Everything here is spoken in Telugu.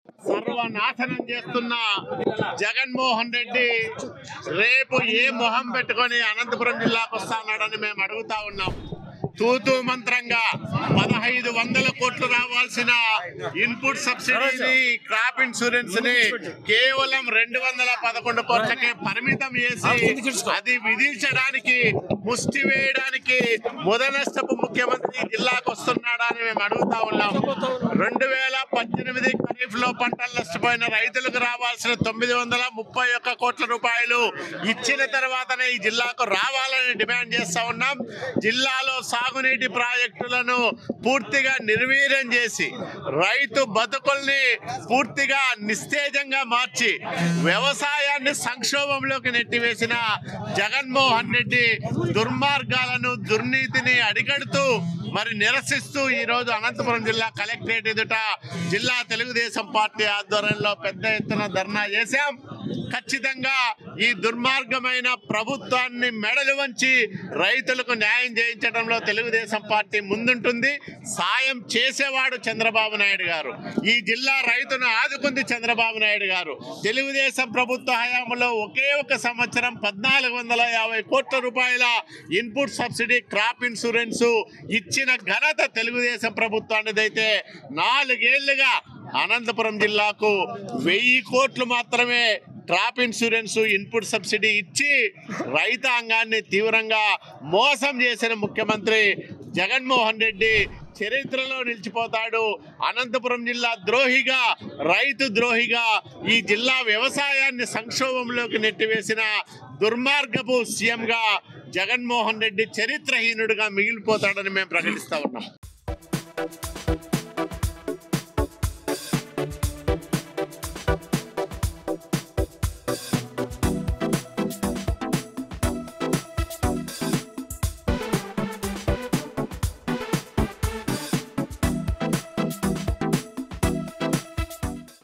సర్వనాశనం చేస్తున్న జగన్మోహన్ రెడ్డి రేపు ఏ మొహం పెట్టుకొని అనంతపురం జిల్లాకు వస్తానని మేము అడుగుతా ఉన్నాం తూతూ మంత్రంగా పదహైదు వందల కోట్లు రావాల్సిన ఇన్పుట్ సబ్సిడీని క్రాప్ ఇన్సూరెన్స్ ని కేవలం రెండు వందల పదకొండు కోట్లకే పరిమితం చేసి అది విధించడానికి ముష్టి వేయడానికి ముదనష్టపు ముఖ్యమంత్రి జిల్లాకు వస్తున్నాడా అని మేము అడుగుతా ఉన్నాం రెండు వేల పద్దెనిమిది ఖరీఫ్ లో పంటలు నష్టపోయిన రైతులకు రావాల్సిన తొమ్మిది వందల ముప్పై ఒక్క కోట్ల రూపాయలు ఇచ్చిన తర్వాతనే ఈ జిల్లాకు రావాలని డిమాండ్ చేస్తా ఉన్నాం జిల్లాలో సాగునీటి ప్రాజెక్టులను పూర్తిగా నిర్వీర్యం చేసి రైతు బతుకుల్ని పూర్తిగా నిస్తేజంగా మార్చి వ్యవసాయాన్ని సంక్షోభంలోకి నెట్టివేసిన జగన్మోహన్ రెడ్డి దుర్మార్గాలను దుర్నీతిని అడిగడుతూ మరి నిరసిస్తూ ఈ రోజు అనంతపురం జిల్లా కలెక్టరేట్ ఎదుట జిల్లా తెలుగుదేశం పార్టీ ఆధ్వర్యంలో పెద్ద ఎత్తున ధర్నా చేశాం ఖచ్చితంగా ఈ దుర్మార్గమైన ప్రభుత్వాన్ని మెడలు వంచి రైతులకు న్యాయం చేయించడంలో తెలుగుదేశం పార్టీ ముందుంటుంది సాయం చేసేవాడు చంద్రబాబు నాయుడు గారు ఈ జిల్లా రైతును ఆదుకుంది చంద్రబాబు నాయుడు గారు తెలుగుదేశం ప్రభుత్వ హయాంలో ఒకే ఒక సంవత్సరం పద్నాలుగు వందల యాభై కోట్ల రూపాయల ఇన్పుట్ సబ్సిడీ క్రాప్ ఇన్సూరెన్స్ ఇచ్చిన ఘనత తెలుగుదేశం ప్రభుత్వానిదైతే నాలుగేళ్లుగా అనంతపురం జిల్లాకు వెయ్యి కోట్లు మాత్రమే క్రాప్ ఇన్సూరెన్స్ ఇన్పుట్ సబ్సిడీ ఇచ్చి రైతాంగాన్ని తీవ్రంగా మోసం చేసిన ముఖ్యమంత్రి జగన్మోహన్ రెడ్డి చరిత్రలో నిలిచిపోతాడు అనంతపురం జిల్లా ద్రోహిగా రైతు ద్రోహిగా ఈ జిల్లా వ్యవసాయాన్ని సంక్షోభంలోకి నెట్టివేసిన దుర్మార్గపు సీఎంగా జగన్మోహన్ రెడ్డి చరిత్రహీనుడిగా మిగిలిపోతాడని మేము ప్రకటిస్తా ఉన్నాం